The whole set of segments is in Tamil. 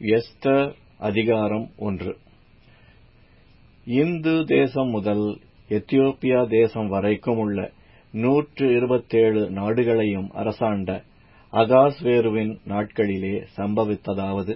எஸ்தர் அதிகாரம் ஒன்று இந்து தேசம் முதல் எத்தியோப்பியா தேசம் வரைக்கும் உள்ள நூற்று இருபத்தேழு நாடுகளையும் அரசாண்ட அகாஸ்வேருவின் நாட்களிலே சம்பவித்ததாவது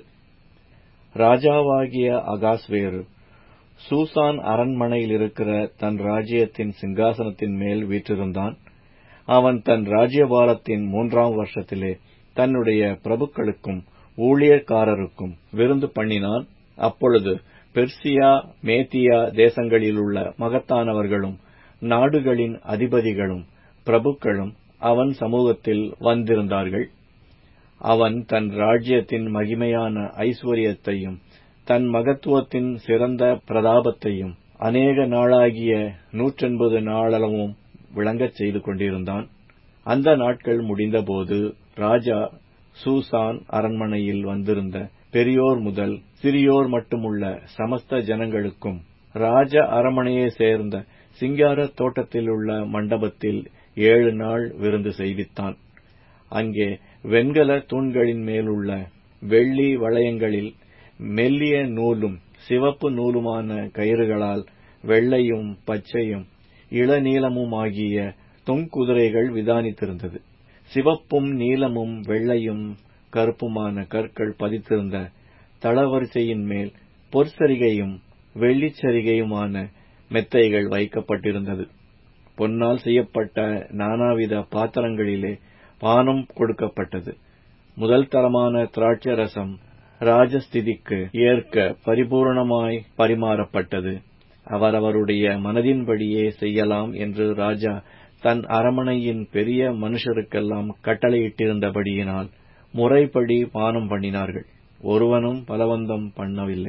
ராஜாவாகிய அகாஸ்வேரு சூசான் அரண்மனையில் இருக்கிற தன் ராஜ்யத்தின் சிங்காசனத்தின் மேல் வீற்றிருந்தான் அவன் தன் ராஜ்யபாரத்தின் மூன்றாம் வருஷத்திலே தன்னுடைய பிரபுக்களுக்கும் ஊழியக்காரருக்கும் விருந்து பண்ணினான் அப்பொழுது பெர்சியா மேத்தியா தேசங்களிலுள்ள மகத்தானவர்களும் நாடுகளின் அதிபதிகளும் பிரபுக்களும் அவன் சமூகத்தில் வந்திருந்தார்கள் அவன் தன் ராஜ்யத்தின் மகிமையான ஐஸ்வர்யத்தையும் தன் மகத்துவத்தின் சிறந்த பிரதாபத்தையும் அநேக நாளாகிய நூற்றெண்பது நாளளவும் விளங்கச் செய்து கொண்டிருந்தான் அந்த நாட்கள் முடிந்தபோது ராஜா சூசான் அரண்மனையில் வந்திருந்த பெரியோர் முதல் சிறியோர் மட்டுமுள்ள சமஸ்த ஜனங்களுக்கும் ராஜ அரமனையை சேர்ந்த சிங்கார தோட்டத்திலுள்ள மண்டபத்தில் ஏழு நாள் விருந்து செய்வித்தான் அங்கே வெண்கல தூண்களின் மேலுள்ள வெள்ளி வளையங்களில் மெல்லிய நூலும் சிவப்பு நூலுமான கயிறுகளால் வெள்ளையும் பச்சையும் இளநீளமுமாகிய தொங்குதிரைகள் விதானித்திருந்தது சிவப்பும் நீலமும் வெள்ளையும் கருப்புமான கற்கள் பதித்திருந்த தளவரிசையின் மேல் பொற்சரிகையும் வெள்ளிச்சரிகையுமான மெத்தைகள் வைக்கப்பட்டிருந்தது பொன்னால் செய்யப்பட்ட நானாவித பாத்திரங்களிலே பானம் கொடுக்கப்பட்டது முதல் தரமான திராட்சை ரசம் ராஜஸ்திதிக்கு ஏற்க பரிபூர்ணமாய் பரிமாறப்பட்டது அவரவருடைய மனதின்படியே செய்யலாம் என்று ராஜா தன் அரமனையின் பெரிய மனுஷருக்கெல்லாம் கட்டளையிட்டிருந்தபடியினால் முறைப்படி பானம் பண்ணினார்கள் ஒருவனும் பலவந்தம் பண்ணவில்லை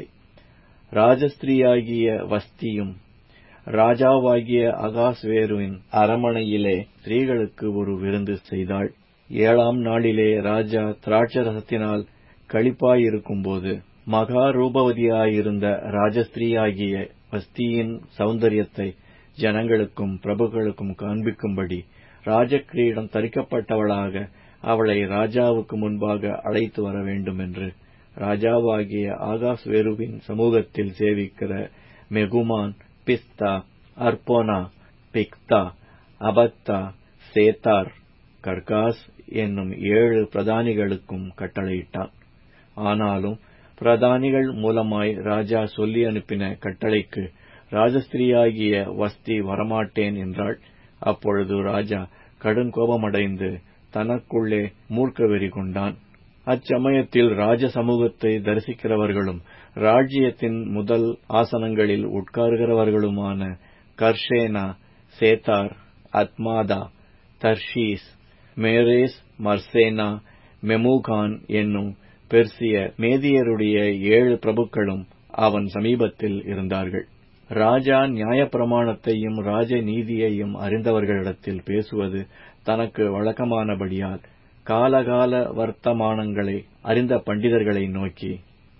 ராஜஸ்திரியாகிய வஸ்தியும் ராஜாவாகிய அகாஸ்வேருவின் அரமனையிலே ஸ்திரீகளுக்கு ஒரு விருந்து செய்தாள் ஏழாம் நாளிலே ராஜா திராட்சரசத்தினால் களிப்பாயிருக்கும்போது மகா ரூபவதியாயிருந்த ராஜஸ்திரீயாகிய வஸ்தியின் சௌந்தரியத்தை ஜனங்களுக்கும் பிரபுக்களுக்கும் காண்பிக்கும்படி ராஜக்கிரீடம் தரிக்கப்பட்டவளாக அவளை ராஜாவுக்கு முன்பாக அழைத்து வர வேண்டும் என்று ராஜாவாகிய ஆகாஸ்வேருவின் சமூகத்தில் சேவிக்கிற மெகுமான் பிஸ்தா அர்போனா பிக்தா அபத்தா சேத்தார் கர்காஸ் என்னும் ஏழு பிரதானிகளுக்கும் கட்டளையிட்டான் ஆனாலும் பிரதானிகள் மூலமாய் ராஜா சொல்லி அனுப்பின கட்டளைக்கு ராஜஸ்திரியாகிய வஸ்தி வரமாட்டேன் என்றாள் அப்பொழுது ராஜா கடுங்கோபமடைந்து தனக்குள்ளே மூர்க்க வெறி கொண்டான் அச்சமயத்தில் ராஜ சமூகத்தை தரிசிக்கிறவர்களும் ராஜ்யத்தின் முதல் ஆசனங்களில் உட்காருகிறவர்களுமான கர்ஷேனா சேத்தார் அத்மாதா தர்ஷீஸ் மேரேஸ் மர்சேனா மெமுகான் என்னும் பெர்சிய மேதியருடைய ஏழு பிரபுக்களும் அவன் சமீபத்தில் இருந்தார்கள் ராஜா நியாயப்பிரமாணத்தையும் ராஜ நீதியையும் அறிந்தவர்களிடத்தில் பேசுவது தனக்கு வழக்கமானபடியால் காலகால வர்த்தமானங்களை அறிந்த பண்டிதர்களை நோக்கி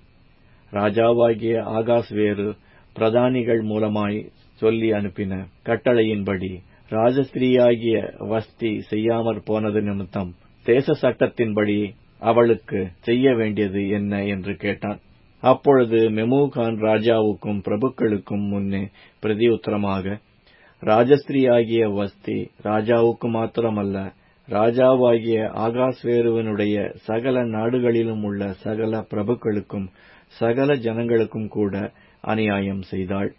ராஜாவாகிய ஆகாஸ் வேறு பிரதானிகள் மூலமாய் சொல்லி அனுப்பின கட்டளையின்படி ராஜஸ்திரீயாகிய வஸ்தி செய்யாமற் போனது நிமித்தம் தேச சட்டத்தின்படி அவளுக்கு செய்ய வேண்டியது என்ன என்று கேட்டான் அப்பொழுது மெமுகான் ராஜாவுக்கும் பிரபுக்களுக்கும் முன்னே பிரதியுத்தரமாக ராஜஸ்திரீயாகிய வஸ்தி ராஜாவுக்கு மாத்திரமல்ல ராஜாவாகிய ஆகாஸ்வேருவனுடைய சகல நாடுகளிலும் உள்ள சகல பிரபுக்களுக்கும் சகல ஜனங்களுக்கும் கூட அநியாயம் செய்தாள்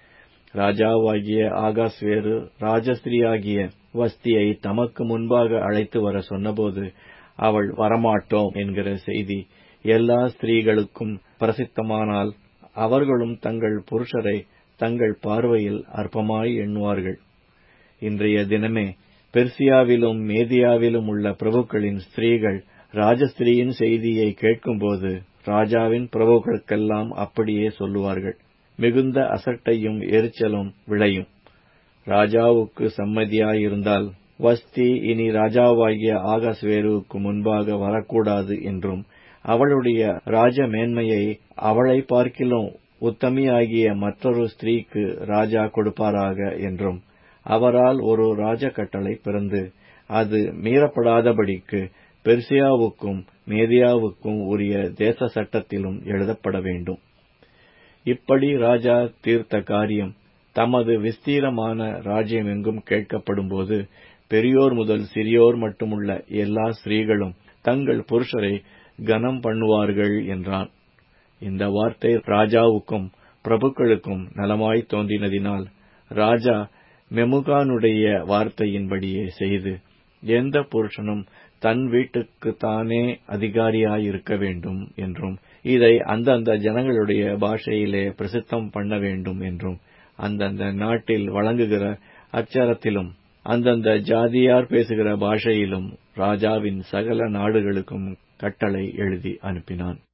ராஜாவாகிய ஆகாஸ்வேரு ராஜஸ்திரியாகிய வஸ்தியை தமக்கு முன்பாக அழைத்து வர சொன்னபோது அவள் வரமாட்டோம் என்கிற செய்தி எல்லா ஸ்திரீகளுக்கும் பிரசித்தமானால் அவர்களும் தங்கள் புருஷரை தங்கள் பார்வையில் அற்பமாய் எண்ணுவார்கள் இன்றைய தினமே பெர்சியாவிலும் மேதியாவிலும் உள்ள பிரபுக்களின் ஸ்திரீகள் ராஜஸ்திரீயின் செய்தியை கேட்கும்போது ராஜாவின் பிரபுக்களுக்கெல்லாம் அப்படியே சொல்லுவார்கள் மிகுந்த அசட்டையும் எரிச்சலும் விளையும் ராஜாவுக்கு சம்மதியாயிருந்தால் வஸ்தி இனி ராஜாவாகிய ஆகாஸ்வேருவுக்கு முன்பாக வரக்கூடாது என்றும் அவளுடைய ராஜ மேன்மையை அவளை பார்க்கிலும் உத்தமியாகிய மற்றொரு ஸ்திரீக்கு ராஜா கொடுப்பாராக என்றும் அவரால் ஒரு ராஜ கட்டளை பிறந்து அது மீறப்படாதபடிக்கு பெர்சியாவுக்கும் மேதியாவுக்கும் உரிய தேச சட்டத்திலும் எழுதப்பட வேண்டும் இப்படி ராஜா தீர்த்த காரியம் தமது விஸ்தீரமான ராஜ்யமெங்கும் கேட்கப்படும்போது பெரியோர் முதல் சிறியோர் மட்டுமுள்ள எல்லா ஸ்திரீகளும் தங்கள் புருஷரை கனம் பண்ணுவார்கள் என்றான் இந்த வார்த்தை ராஜாவுக்கும் பிரபுக்களுக்கும் நலமாய் தோன்றினதினால் ராஜா மெமுகானுடைய வார்த்தையின்படியே செய்து எந்த புருஷனும் தன் வீட்டுக்கு தானே அதிகாரியாயிருக்க வேண்டும் என்றும் இதை அந்தந்த ஜனங்களுடைய பாஷையிலே பிரசித்தம் பண்ண வேண்டும் என்றும் அந்தந்த நாட்டில் வழங்குகிற அச்சரத்திலும் அந்தந்த ஜாதியார் பேசுகிற பாஷையிலும் ராஜாவின் சகல நாடுகளுக்கும் கட்டளை எழுதி அனுப்பினான்